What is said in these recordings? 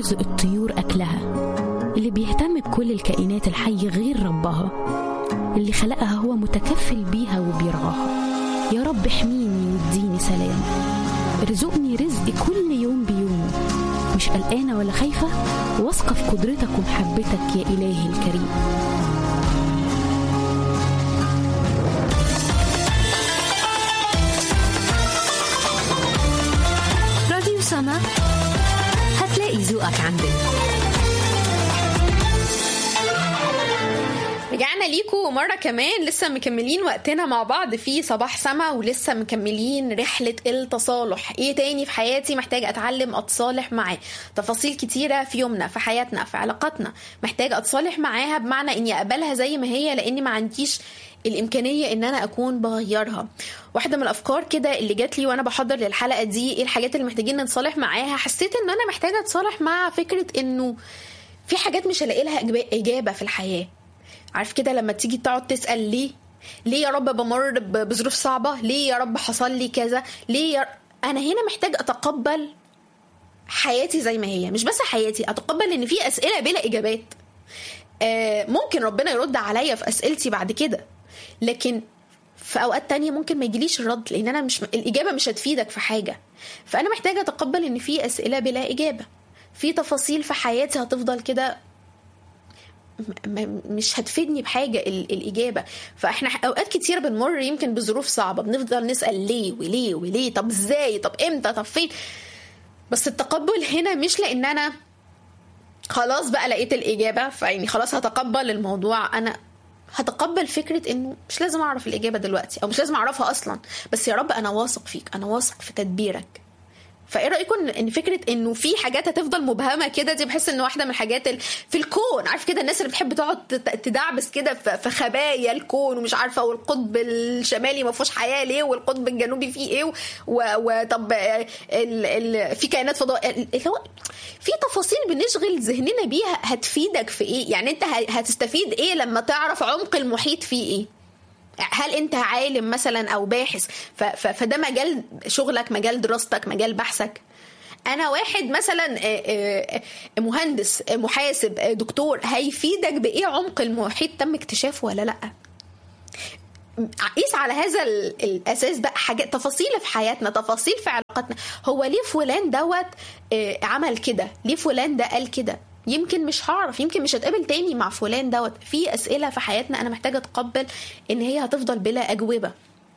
بيرزق الطيور أكلها اللي بيهتم بكل الكائنات الحية غير ربها اللي خلقها هو متكفل بيها وبيرعاها يا رب احميني واديني سلام ارزقني رزق كل يوم بيومه مش قلقانة ولا خايفة واثقة في قدرتك ومحبتك يا إلهي الكريم راديو سما هتلاقي ذوقك عندنا رجعنا ليكم مرة كمان لسه مكملين وقتنا مع بعض في صباح سما ولسه مكملين رحلة التصالح ايه تاني في حياتي محتاجة اتعلم اتصالح معاه تفاصيل كتيرة في يومنا في حياتنا في علاقاتنا محتاجة اتصالح معاها بمعنى اني اقبلها زي ما هي لاني ما عنديش الامكانيه ان انا اكون بغيرها واحده من الافكار كده اللي جات لي وانا بحضر للحلقه دي ايه الحاجات اللي محتاجين نتصالح معاها حسيت ان انا محتاجه اتصالح مع فكره انه في حاجات مش هلاقي لها إجابة- اجابه في الحياه عارف كده لما تيجي تقعد تسال ليه ليه يا رب بمر ب- بظروف صعبه ليه يا رب حصل لي كذا ليه يا... انا هنا محتاج اتقبل حياتي زي ما هي مش بس حياتي اتقبل ان في اسئله بلا اجابات آه، ممكن ربنا يرد عليا في اسئلتي بعد كده لكن في اوقات تانية ممكن ما يجيليش الرد لان انا مش الاجابه مش هتفيدك في حاجه فانا محتاجه اتقبل ان في اسئله بلا اجابه في تفاصيل في حياتي هتفضل كده م- م- مش هتفيدني بحاجه ال- الاجابه فاحنا اوقات كتير بنمر يمكن بظروف صعبه بنفضل نسال ليه وليه وليه طب ازاي طب امتى طب فين بس التقبل هنا مش لان انا خلاص بقى لقيت الاجابه فيعني خلاص هتقبل الموضوع انا هتقبل فكره انه مش لازم اعرف الاجابه دلوقتي او مش لازم اعرفها اصلا بس يا رب انا واثق فيك انا واثق في تدبيرك فايه رايكم إن- ان فكره انه في حاجات هتفضل مبهمه كده دي بحس ان واحده من الحاجات ال- في الكون عارف كده الناس اللي بتحب تقعد تت- تدعبس كده في في خبايا الكون ومش عارفه والقطب الشمالي ما فيهوش حياه ليه والقطب الجنوبي فيه ايه و- وطب ال ال في كائنات فضاء اللي هو في تفاصيل بنشغل ذهننا بيها هتفيدك في ايه يعني انت ه- هتستفيد ايه لما تعرف عمق المحيط فيه ايه هل انت عالم مثلا او باحث ف- ف- فده مجال شغلك مجال دراستك مجال بحثك انا واحد مثلا آه، آه، آه، مهندس آه، محاسب آه، دكتور هيفيدك بايه عمق المحيط تم اكتشافه ولا لا قيس على هذا ال- الاساس بقى حاجات تفاصيل في حياتنا تفاصيل في علاقاتنا هو ليه فلان دوت آه، عمل كده ليه فلان ده قال كده يمكن مش هعرف يمكن مش هتقابل تاني مع فلان دوت في اسئله في حياتنا انا محتاجه اتقبل ان هي هتفضل بلا اجوبه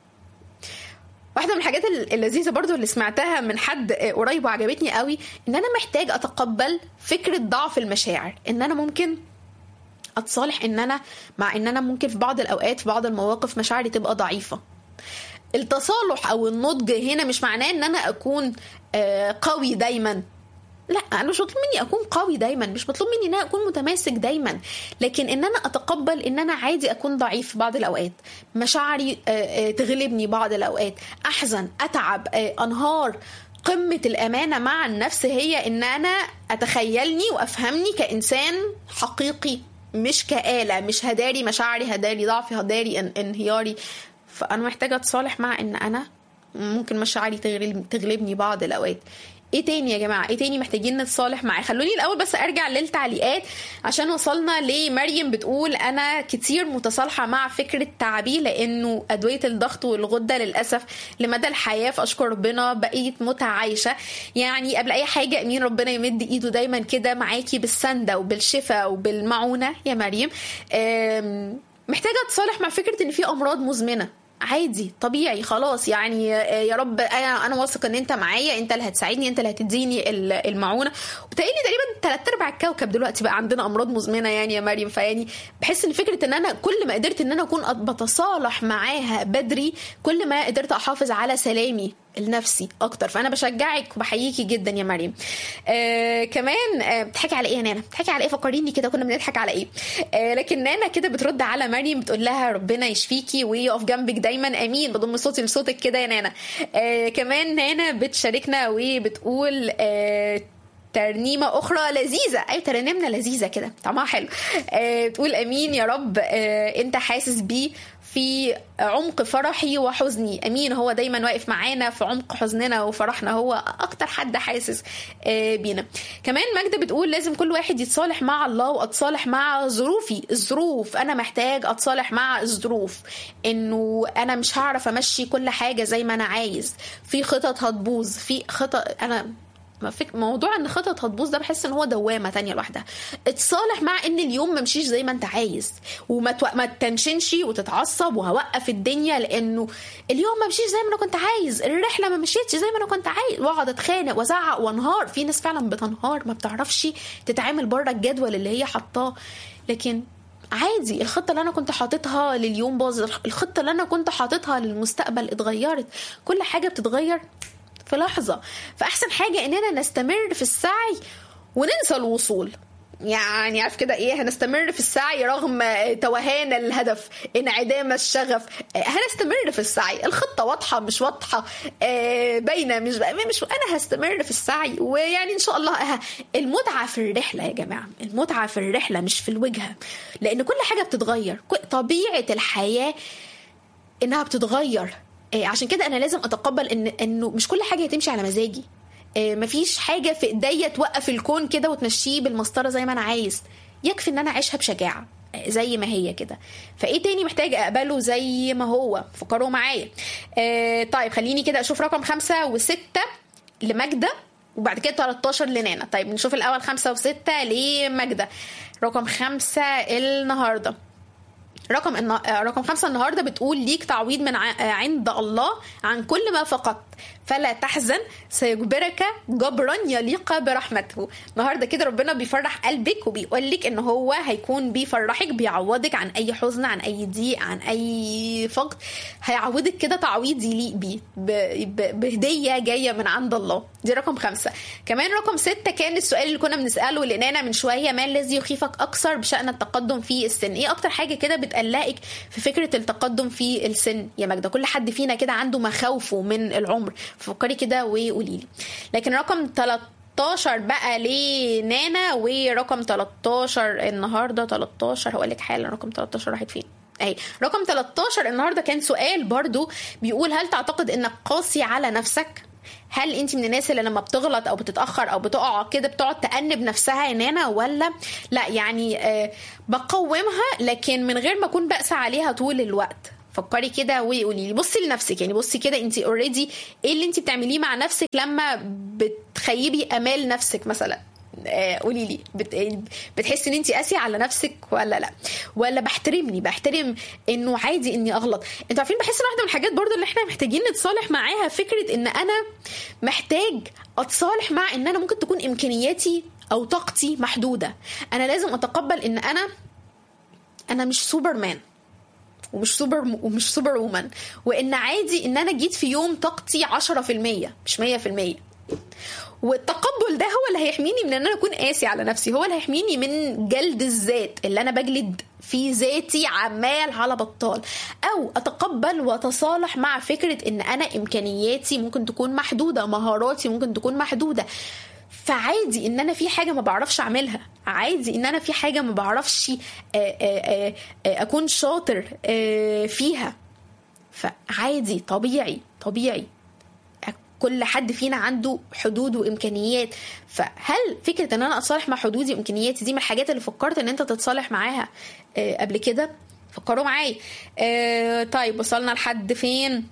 واحده من الحاجات ال- اللذيذه برضو اللي سمعتها من حد آه، قريب وعجبتني قوي ان انا محتاج اتقبل فكره ضعف المشاعر ان انا ممكن اتصالح ان انا مع ان انا ممكن في بعض الاوقات في بعض المواقف مشاعري تبقى ضعيفه التصالح او النضج هنا مش معناه ان انا اكون آه، قوي دايما لا انا مش مطلوب مني اكون قوي دايما مش مطلوب مني ان انا اكون متماسك دايما لكن ان انا اتقبل ان انا عادي اكون ضعيف في بعض الاوقات مشاعري آه، آه، تغلبني بعض الاوقات احزن اتعب آه، انهار قمة الأمانة مع النفس هي إن أنا أتخيلني وأفهمني كإنسان حقيقي مش كآلة مش هداري مشاعري هداري ضعفي هداري ان- انهياري فأنا محتاجة أتصالح مع إن أنا ممكن مشاعري تغلب تغلبني بعض الأوقات ايه تاني يا جماعه ايه تاني محتاجين نتصالح معاه خلوني الاول بس ارجع للتعليقات عشان وصلنا لمريم بتقول انا كتير متصالحه مع فكره تعبي لانه ادويه الضغط والغده للاسف لمدى الحياه فاشكر ربنا بقيت متعايشه يعني قبل اي حاجه امين ربنا يمد ايده دايما كده معاكي بالسنده وبالشفاء وبالمعونه يا مريم أم، محتاجه اتصالح مع فكره ان في امراض مزمنه عادي طبيعي خلاص يعني آه، يا رب انا انا واثق ان انت معايا انت اللي هتساعدني انت اللي هتديني ال- المعونه وبتهيألي تقريبا ثلاث ارباع الكوكب دلوقتي بقى عندنا امراض مزمنه يعني يا مريم فيعني بحس ان فكره ان انا كل ما قدرت ان انا اكون أت- بتصالح معاها بدري كل ما قدرت احافظ على سلامي النفسي اكتر فانا بشجعك وبحييكي جدا يا مريم آه كمان آه بتحكي على ايه يا نانا بتحكي على ايه فكريني كده كنا بنضحك على ايه آه لكن نانا كده بترد على مريم بتقول لها ربنا يشفيكي ويقف جنبك دايما امين بضم صوتي لصوتك كده يا نانا آه كمان نانا بتشاركنا وبتقول آه ترنيمه اخرى لذيذه اي ترنيمنا لذيذه كده طعمها حلو آه تقول امين يا رب آه انت حاسس بيه في عمق فرحي وحزني امين هو دايما واقف معانا في عمق حزننا وفرحنا هو اكتر حد حاسس آه بينا كمان ماجدة بتقول لازم كل واحد يتصالح مع الله واتصالح مع ظروفي الظروف انا محتاج اتصالح مع الظروف انه انا مش هعرف امشي كل حاجه زي ما انا عايز في خطط هتبوظ في خطط انا ما فك... موضوع ان خطط هتبوظ ده بحس ان هو دوامه تانية لوحدها اتصالح مع ان اليوم ما مشيش زي ما انت عايز وما تو... ما تنشنش وتتعصب وهوقف الدنيا لانه اليوم ما مشيش زي ما انا كنت عايز الرحله ما مشيتش زي ما انا كنت عايز واقعد اتخانق وازعق وانهار في ناس فعلا بتنهار ما بتعرفش تتعامل بره الجدول اللي هي حطاه لكن عادي الخطه اللي انا كنت حاططها لليوم باظت الخطه اللي انا كنت حاططها للمستقبل اتغيرت كل حاجه بتتغير في لحظه فاحسن حاجه اننا نستمر في السعي وننسى الوصول يعني عارف كده ايه هنستمر في السعي رغم توهان الهدف انعدام الشغف هنستمر في السعي الخطه واضحه مش واضحه باينه مش مش انا هستمر في السعي ويعني ان شاء الله المتعه في الرحله يا جماعه المتعه في الرحله مش في الوجهه لان كل حاجه بتتغير طبيعه الحياه انها بتتغير عشان كده انا لازم اتقبل ان انه مش كل حاجه هتمشي على مزاجي مفيش حاجه في ايديا توقف الكون كده وتمشيه بالمسطره زي ما انا عايز يكفي ان انا اعيشها بشجاعه زي ما هي كده فايه تاني محتاج اقبله زي ما هو فكروا معايا آه طيب خليني كده اشوف رقم خمسة وستة لماجدة وبعد كده 13 لنانا طيب نشوف الاول خمسة وستة لماجدة رقم خمسة النهارده رقم النا... رقم خمسة النهارده بتقول ليك تعويض من ع... عند الله عن كل ما فقدت فلا تحزن سيجبرك جبرا يليق برحمته النهارده كده ربنا بيفرح قلبك وبيقول لك ان هو هيكون بيفرحك بيعوضك عن اي حزن عن اي ضيق عن اي فقد هيعوضك كده تعويض يليق بيه ب... ب... بهديه جايه من عند الله دي رقم خمسة كمان رقم ستة كان السؤال اللي كنا بنسأله لنانا من شوية ما الذي يخيفك أكثر بشأن التقدم في السن إيه أكتر حاجة كده بتقلقك في فكرة التقدم في السن يا ماجدة كل حد فينا كده عنده مخاوفه من العمر فكري كده وقولي لي لكن رقم 13 بقى لنانا ورقم 13 النهارده 13 هقول لك حالا رقم 13 راحت فين اهي رقم 13 النهارده كان سؤال برضو بيقول هل تعتقد انك قاسي على نفسك هل انت من الناس اللي لما بتغلط او بتتاخر او بتقع كده بتقعد تانب نفسها يا نانا ولا لا يعني آه بقومها لكن من غير ما اكون بأس عليها طول الوقت فكري كده وقولي لي بصي لنفسك يعني بصي كده انت اوريدي ايه اللي انت بتعمليه مع نفسك لما بتخيبي امال نفسك مثلا قولي لي بت... بتحسي ان انت قاسيه على نفسك ولا لا ولا بحترمني بحترم انه عادي اني اغلط انتوا عارفين بحس ان واحده من الحاجات برضو اللي احنا محتاجين نتصالح معاها فكره ان انا محتاج اتصالح مع ان انا ممكن تكون امكانياتي او طاقتي محدوده انا لازم اتقبل ان انا انا مش سوبرمان ومش سوبر ومش سوبر وومن وان عادي ان انا جيت في يوم طاقتي 10% مش 100% والتقبل ده هو اللي هيحميني من ان انا اكون قاسي على نفسي هو اللي هيحميني من جلد الذات اللي انا بجلد في ذاتي عمال على بطال او اتقبل واتصالح مع فكره ان انا امكانياتي ممكن تكون محدوده مهاراتي ممكن تكون محدوده فعادي ان انا في حاجه ما بعرفش اعملها عادي ان انا في حاجه ما بعرفش اكون شاطر فيها فعادي طبيعي طبيعي كل حد فينا عنده حدود وامكانيات فهل فكره ان انا اتصالح مع حدودي وامكانياتي دي من الحاجات اللي فكرت ان انت تتصالح معاها قبل كده فكروا معايا طيب وصلنا لحد فين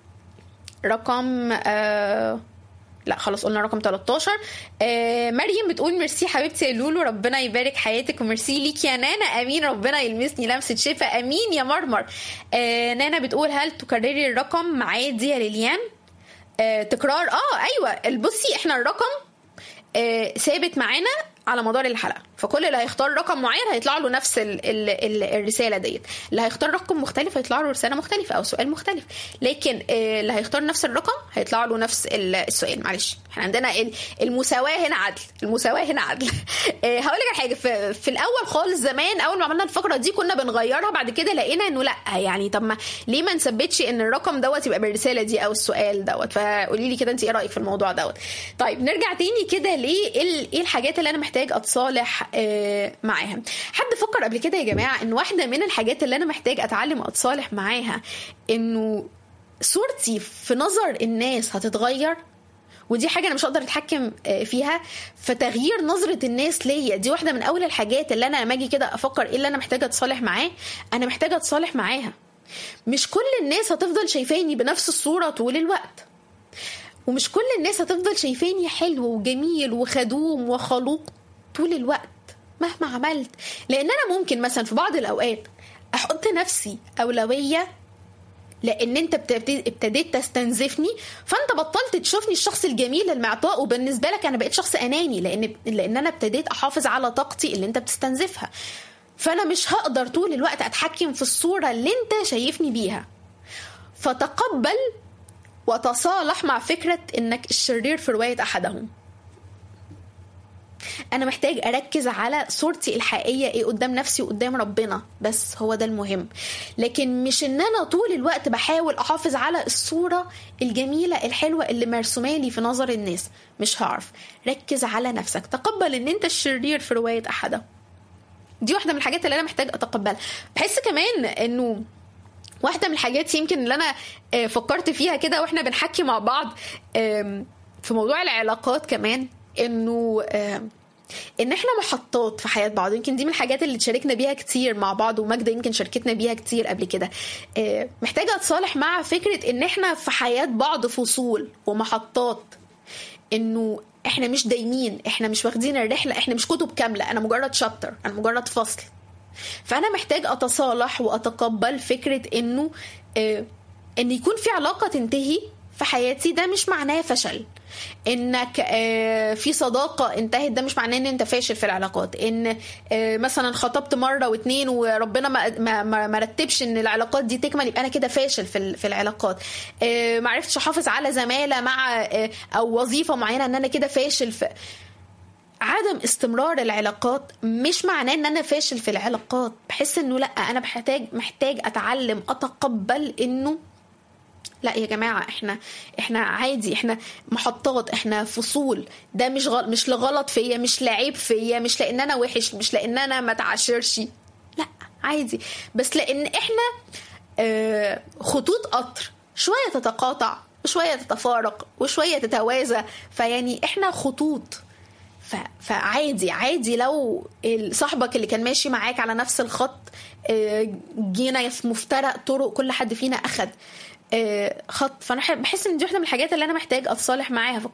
رقم آه لا خلاص قلنا رقم 13 آه مريم بتقول ميرسي حبيبتي يا لولو ربنا يبارك حياتك وميرسي ليك يا نانا امين ربنا يلمسني لمسه شفاء امين يا مرمر آه نانا بتقول هل تكرري الرقم عادي يا ليليان آه تكرار اه ايوه بصي احنا الرقم آه ثابت معانا على مدار الحلقه فكل اللي هيختار رقم معين هيطلع له نفس ال ال ال الرساله ديت اللي هيختار رقم مختلف هيطلع له رساله مختلفه او سؤال مختلف لكن آه، اللي هيختار نفس الرقم هيطلع له نفس ال- السؤال معلش احنا عندنا ال- المساواه هنا عدل المساواه هنا عدل آه، هقول لك على حاجه في, في الاول خالص زمان اول ما عملنا الفقره دي كنا بنغيرها بعد كده لقينا انه لا يعني طب ما ليه ما نثبتش ان الرقم دوت يبقى بالرساله دي او السؤال دوت فقولي لي كده انت ايه رايك في الموضوع دوت طيب نرجع تاني كده ليه ايه ال- ايه الحاجات اللي انا محتاج اتصالح آه، معاها حد فكر قبل كده يا جماعه ان واحده من الحاجات اللي انا محتاج اتعلم اتصالح معاها انه صورتي في نظر الناس هتتغير ودي حاجه انا مش هقدر اتحكم آه، فيها فتغيير نظره الناس ليا دي واحده من اول الحاجات اللي انا لما اجي كده افكر ايه اللي انا محتاجه اتصالح معاه انا محتاجه اتصالح معاها مش كل الناس هتفضل شايفاني بنفس الصوره طول الوقت ومش كل الناس هتفضل شايفاني حلو وجميل وخدوم وخلوق طول الوقت مهما عملت لان انا ممكن مثلا في بعض الاوقات احط نفسي اولويه لان انت بت- ابتديت تستنزفني فانت بطلت تشوفني الشخص الجميل المعطاء وبالنسبه لك انا بقيت شخص اناني لان لان انا ابتديت احافظ على طاقتي اللي انت بتستنزفها فانا مش هقدر طول الوقت اتحكم في الصوره اللي انت شايفني بيها فتقبل وتصالح مع فكره انك الشرير في روايه احدهم انا محتاج اركز على صورتي الحقيقيه ايه قدام نفسي وقدام ربنا بس هو ده المهم لكن مش ان انا طول الوقت بحاول احافظ على الصوره الجميله الحلوه اللي مرسومه لي في نظر الناس مش هعرف ركز على نفسك تقبل ان انت الشرير في روايه احدهم دي واحده من الحاجات اللي انا محتاج اتقبلها بحس كمان انه واحده من الحاجات يمكن اللي انا آه، فكرت فيها كده واحنا بنحكي مع بعض آم، في موضوع العلاقات كمان انه آم، ان احنا محطات في حياه بعض يمكن دي من الحاجات اللي اتشاركنا بيها كتير مع بعض وماجده يمكن شاركتنا بيها كتير قبل كده آه، محتاجه اتصالح مع فكره ان احنا في حياه بعض فصول ومحطات انه احنا مش دايمين احنا مش واخدين الرحله احنا مش كتب كامله انا مجرد شابتر انا مجرد فصل فانا محتاج اتصالح واتقبل فكره انه آه ان يكون في علاقه تنتهي في حياتي ده مش معناه فشل انك آه في صداقه انتهت ده مش معناه ان انت فاشل في العلاقات ان آه مثلا خطبت مره واتنين وربنا ما ما ما ما رتبش ان العلاقات دي تكمل يبقى انا كده فاشل في ال- في العلاقات آه ما عرفتش احافظ على زماله مع آه او وظيفه معينه ان انا كده فاشل في عدم استمرار العلاقات مش معناه ان انا فاشل في العلاقات بحس انه لا انا محتاج محتاج اتعلم اتقبل انه لا يا جماعه احنا احنا عادي احنا محطات احنا فصول ده مش غل... مش لغلط فيا مش لعيب فيا مش لان انا وحش مش لان انا ما اتعاشرش لا عادي بس لان احنا آه، خطوط قطر شويه تتقاطع وشويه تتفارق وشويه تتوازى فيعني احنا خطوط ف... فعادي عادي لو ال- صاحبك اللي كان ماشي معاك على نفس الخط آه، جينا في مفترق طرق كل حد فينا اخد آه، خط فانا ح- بحس ان دي واحده من الحاجات اللي انا محتاج اتصالح معاها